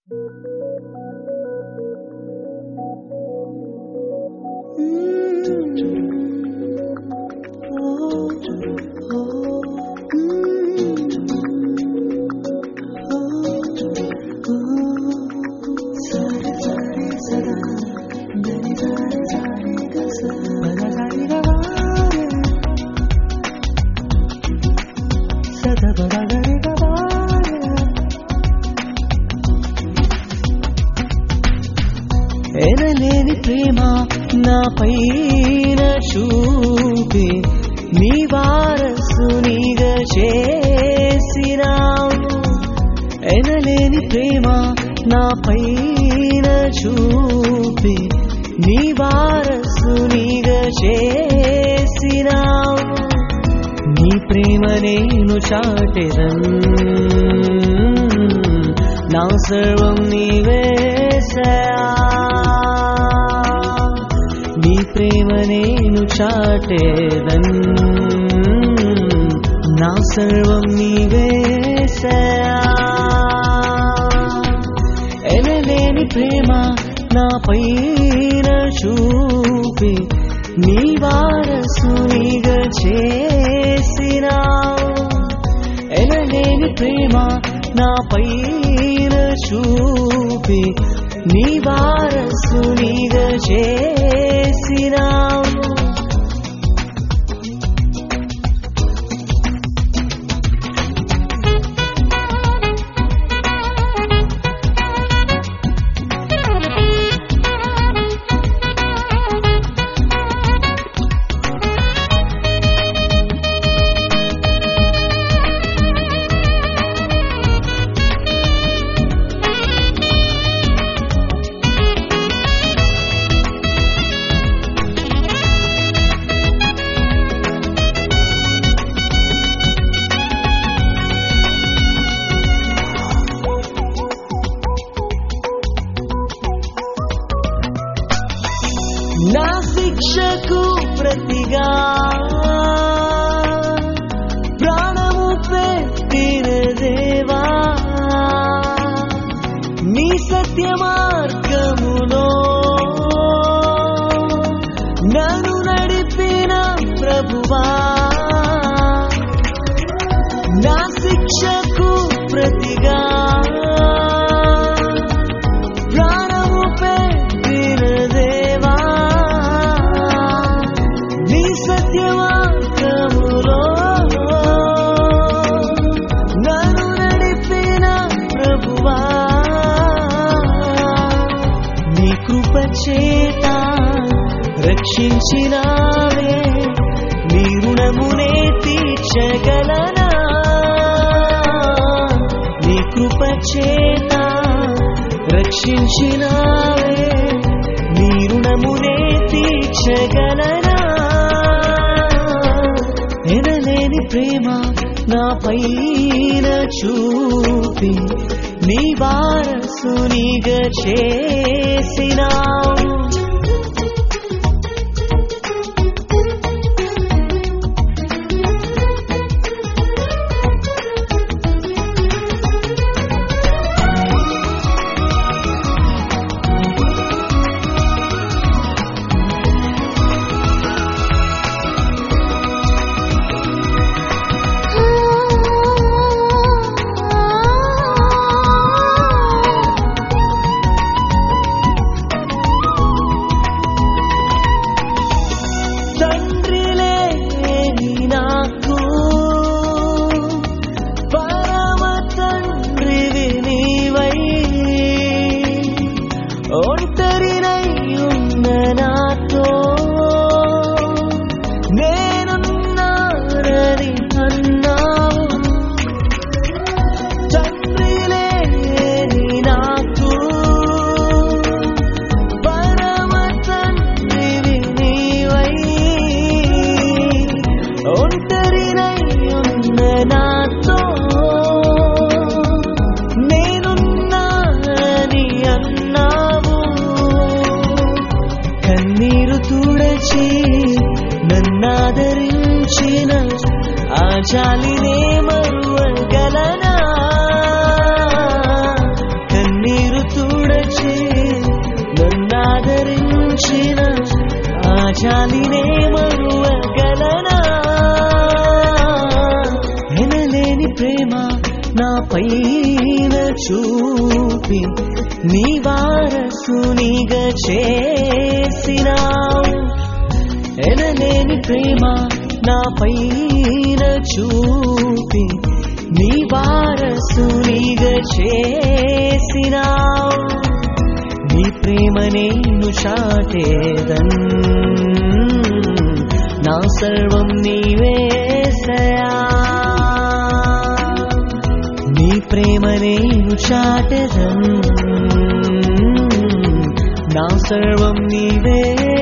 ఎనలేని ప్రేమ నా పైన చూపి నీ వారసునిగా చేసినావు ఎనలేని ప్రేమ నా పైన చూపి నీ వారసునిగా చేసినావు నీ ప్రేమ నేను చాటెదన్ నా సర్వం నీవేసయా నీ ప్రేమ నేను చాటేదన్ నా సర్వం నీవేసయా ఎనలేని ప్రేమ నా పైన చూపి నీ వారసునిగా చేసినావు ఎనలేని ప్రేమ నా పైన చూపి నీ వారసునిగా చేసినావు నా శిక్షకు ప్రతిగా ప్రాణము పెట్టిన దేవా నీ సత్య మార్గములో నన్ను నడిపిన ప్రభువా నా శిక్షకు ప్రతిగా ప్రాణము పెట్టిన దేవా నీ సత్యవాక్యములో నన్ను నడిపిన ప్రభువా నీ కృప చేత రక్షించినావే నీ రుణమునే తీర్చగలనా నీ కృప చేత రక్షించినావే నీ రుణమునే తీర్చగలనా ఎనలేని ప్రేమ నా పైన చూపి నీ వారసునిగా చేసినావు ఆ చూపి నీ వారసునిగా చేసినావు ఎనలేని ప్రేమ నా పైన చూపి నీ వారసునిగా చేసినావు నీ ప్రేమ నేను చాటేదన్ నా సర్వం నీవేసయా నీ ప్రేమ నేను చాటెదన్ నా సర్వం నీవే